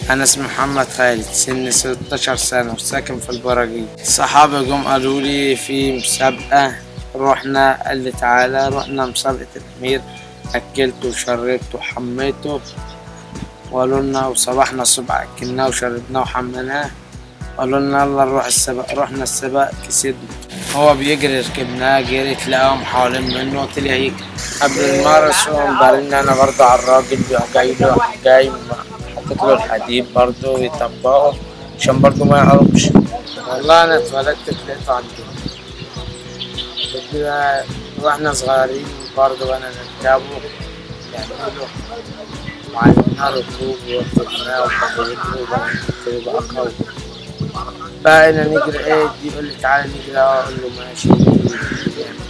أنا اسمي محمد خالد سني 16 سنة وساكن في البراجيل صحابي جم قالوا لي في مسابقة رحنا قال لي تعالى رحنا مسابقة الأمير أكلته وشربته وحميته وقالوا لنا وصبحنا الصبح أكلناه وشربناه وحميناه قالوا لنا يلا نروح السباق رحنا السباق كسبنا هو بيجري ركبناه جري تلاقيهم حوالين منه طلع يجري قبل الماراثون بارن انا برضه على الراجل بيروح جاي له جاي حاطط له الحديد برضه يطبقه عشان برضه ما يعرفش والله انا اتولدت لقيته عندي كده واحنا صغيرين برضه وانا نركبه يعملوا وعلمنا ركوب ووقفناه وحضرته وبقى بقى قوي بقينا نجري ايه دي يقول لي تعالى نجري اه اقول له ماشي